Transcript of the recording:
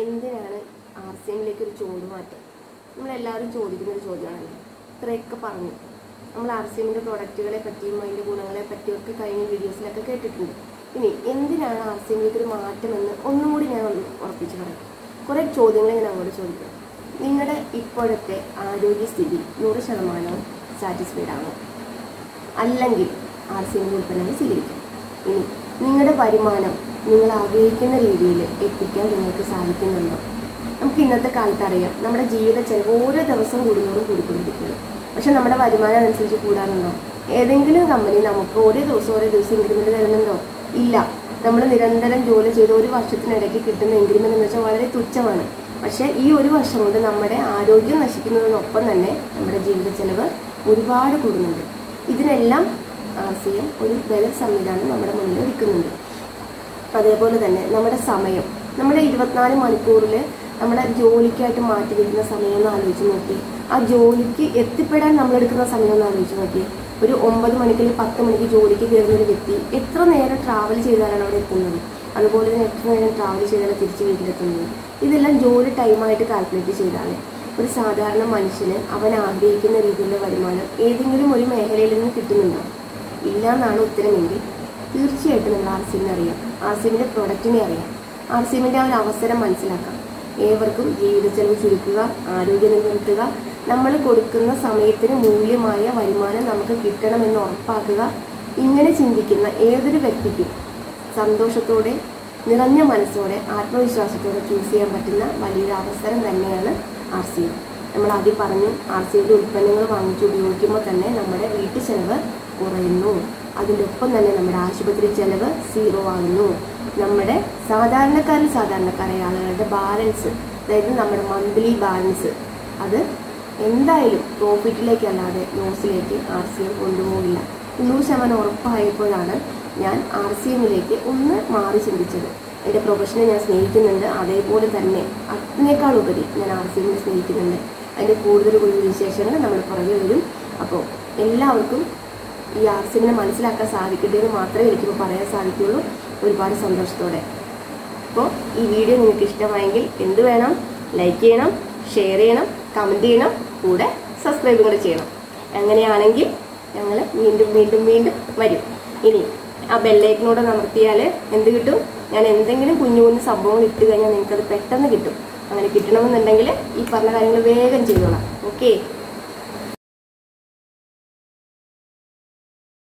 എന്തിനാണ് R C എമ്മിലേക്ക് ഒരു ചൂടുമാറ്റം നമ്മളെല്ലാവരും ചോദിക്കുന്ന ഒരു ചോദ്യമാണല്ലോ ഇത്രയൊക്കെ പറഞ്ഞു നമ്മൾ ആർ സി എമ്മിൻ്റെ പ്രോഡക്റ്റുകളെ പറ്റിയും അതിൻ്റെ ഗുണങ്ങളെ പറ്റിയും ഒക്കെ കഴിഞ്ഞ വീഡിയോസിലൊക്കെ കേട്ടിട്ടുണ്ട് ഇനി എന്തിനാണ് ആർ സി എമ്മിലേക്ക് ഒരു മാറ്റമെന്ന് ഒന്നും കൂടി ഞാൻ ഒന്ന് ഉറപ്പിച്ച് പറയാം കുറേ ചോദ്യങ്ങൾ ഞാൻ അങ്ങോട്ട് ചോദിക്കാം നിങ്ങളുടെ ഇപ്പോഴത്തെ ആരോഗ്യസ്ഥിതി നൂറ് ശതമാനവും സാറ്റിസ്ഫൈഡ് ആണോ അല്ലെങ്കിൽ ആർ സി എമ്മിൻ്റെ ഉൽപ്പന്നങ്ങൾ സ്വീകരിക്കാം ഇനി നിങ്ങളുടെ വരുമാനം നിങ്ങൾ ആഗ്രഹിക്കുന്ന രീതിയിൽ എത്തിക്കാൻ നിങ്ങൾക്ക് സാധിക്കുന്നുണ്ടോ നമുക്ക് ഇന്നത്തെ കാലത്ത് അറിയാം നമ്മുടെ ജീവിത ചെലവ് ഓരോ ദിവസം കൂടുന്നതോറും കൂടിക്കൊണ്ടിരിക്കുന്നു പക്ഷെ നമ്മുടെ വരുമാനം അനുസരിച്ച് കൂടാറുണ്ടോ ഏതെങ്കിലും കമ്പനി നമുക്ക് ഓരോ ദിവസം ഓരോ ദിവസം ഇൻക്രിമെന്റ് തരുന്നുണ്ടോ ഇല്ല നമ്മൾ നിരന്തരം ജോലി ചെയ്ത് ഒരു വർഷത്തിനിടയ്ക്ക് കിട്ടുന്ന ഇൻക്രിമെന്റ് എന്ന് വെച്ചാൽ വളരെ തുച്ഛമാണ് പക്ഷേ ഈ ഒരു വർഷം കൊണ്ട് നമ്മുടെ ആരോഗ്യം നശിക്കുന്നതിനൊപ്പം തന്നെ നമ്മുടെ ജീവിത ചെലവ് ഒരുപാട് കൂടുന്നുണ്ട് ഇതിനെല്ലാം ആർ സി എം ഒരു ബദൽ സംവിധാനം നമ്മുടെ മുന്നിൽ ഒരുക്കുന്നുണ്ട് അതേപോലെ തന്നെ നമ്മുടെ സമയം നമ്മുടെ ഇരുപത്തിനാല് മണിക്കൂറിൽ നമ്മുടെ ജോലിക്കായിട്ട് മാറ്റി വയ്ക്കുന്ന സമയം ഒന്ന് ആലോചിച്ച് നോക്കി ആ ജോലിക്ക് എത്തിപ്പെടാൻ നമ്മൾ എടുക്കുന്ന സമയം ഒന്ന് ആലോചിച്ച് നോക്കി ഒരു ഒമ്പത് മണിക്ക് അല്ലെങ്കിൽ പത്ത് മണിക്ക് ജോലിക്ക് കയറുന്ന ഒരു വ്യക്തി എത്ര നേരം ട്രാവൽ ചെയ്താലാണ് അവിടെ എത്തുന്നത് അതുപോലെ തന്നെ എത്ര നേരം ട്രാവൽ ചെയ്താലാണ് തിരിച്ച് വീട്ടിലെത്തുന്നത് ഇതെല്ലാം ജോലി ടൈമായിട്ട് കാൽക്കുലേറ്റ് ചെയ്താലേ ഒരു സാധാരണ മനുഷ്യന് അവൻ ആഗ്രഹിക്കുന്ന രീതിയിലുള്ള വരുമാനം ഏതെങ്കിലും ഒരു മേഖലയിൽ നിന്ന് കിട്ടുന്നുണ്ടോ ഇല്ല എന്നാണ് ഉത്തരമെങ്കിൽ തീർച്ചയായിട്ടും നമ്മൾ ആർ സിമിനെ അറിയാം ആർ സിമിൻ്റെ പ്രൊഡക്റ്റിനെ അറിയാം ആർ സിമിൻ്റെ ആ ഒരു അവസരം മനസ്സിലാക്കാം ഏവർക്കും ജീവിത ചെലവ് ചുരുക്കുക ആരോഗ്യം നിലനിർത്തുക നമ്മൾ കൊടുക്കുന്ന സമയത്തിന് മൂല്യമായ വരുമാനം നമുക്ക് കിട്ടണമെന്ന് ഉറപ്പാക്കുക ഇങ്ങനെ ചിന്തിക്കുന്ന ഏതൊരു വ്യക്തിക്കും സന്തോഷത്തോടെ നിറഞ്ഞ മനസ്സോടെ ആത്മവിശ്വാസത്തോടെ ചൂസ് ചെയ്യാൻ പറ്റുന്ന വലിയൊരു അവസരം തന്നെയാണ് ആർ സി എം നമ്മൾ ആദ്യം പറഞ്ഞു ആർ സി എമ്മിൻ്റെ ഉൽപ്പന്നങ്ങൾ വാങ്ങിച്ച് ഉപയോഗിക്കുമ്പോൾ തന്നെ നമ്മുടെ വീട്ടു ചെലവ് കുറയുന്നു അതിൻ്റെ ഒപ്പം തന്നെ നമ്മുടെ ആശുപത്രി ചെലവ് സീറോ ആകുന്നു നമ്മുടെ സാധാരണക്കാരിൽ സാധാരണക്കാരായ ആളുകളുടെ ബാലൻസ് അതായത് നമ്മുടെ മന്ത്ലി ബാലൻസ് അത് എന്തായാലും പ്രോഫിറ്റിലേക്കല്ലാതെ ലോസിലേക്ക് ആർ സി എം കൊണ്ടുപോകില്ല നൂറ് ശതമാനം ഉറപ്പായപ്പോഴാണ് ഞാൻ ആർ സി എമ്മിലേക്ക് ഒന്ന് മാറി ചിന്തിച്ചത് എൻ്റെ പ്രൊഫഷനെ ഞാൻ സ്നേഹിക്കുന്നുണ്ട് അതേപോലെ തന്നെ അതിനേക്കാൾ ഉപരി ഞാൻ ആർ സി എമ്മിനെ സ്നേഹിക്കുന്നുണ്ട് അതിൻ്റെ കൂടുതൽ കൂടുതൽ വിശേഷങ്ങൾ നമ്മൾ പുറകെ വരും അപ്പോൾ എല്ലാവർക്കും ഈ ആർ സി എമ്മിനെ മനസ്സിലാക്കാൻ സാധിക്കട്ടെ എന്ന് മാത്രമേ എനിക്കിപ്പോൾ പറയാൻ സാധിക്കുള്ളൂ ഒരുപാട് സന്തോഷത്തോടെ അപ്പോൾ ഈ വീഡിയോ നിങ്ങൾക്ക് ഇഷ്ടമായെങ്കിൽ എന്ത് വേണം ലൈക്ക് ചെയ്യണം ഷെയർ ചെയ്യണം കമൻറ്റ് ചെയ്യണം കൂടെ സബ്സ്ക്രൈബും കൂടെ ചെയ്യണം അങ്ങനെയാണെങ്കിൽ ഞങ്ങൾ വീണ്ടും വീണ്ടും വീണ്ടും വരും ഇനി ആ ബെല്ലൈക്കനോട് അമർത്തിയാൽ എന്ത് കിട്ടും ഞാൻ എന്തെങ്കിലും കുഞ്ഞു കുഞ്ഞു സംഭവങ്ങൾ ഇട്ട് കഴിഞ്ഞാൽ നിങ്ങൾക്കത് പെട്ടെന്ന് കിട്ടും അങ്ങനെ കിട്ടണമെന്നുണ്ടെങ്കിൽ ഈ പറഞ്ഞ കാര്യങ്ങൾ വേഗം ചെയ്തോളാം ഓക്കെ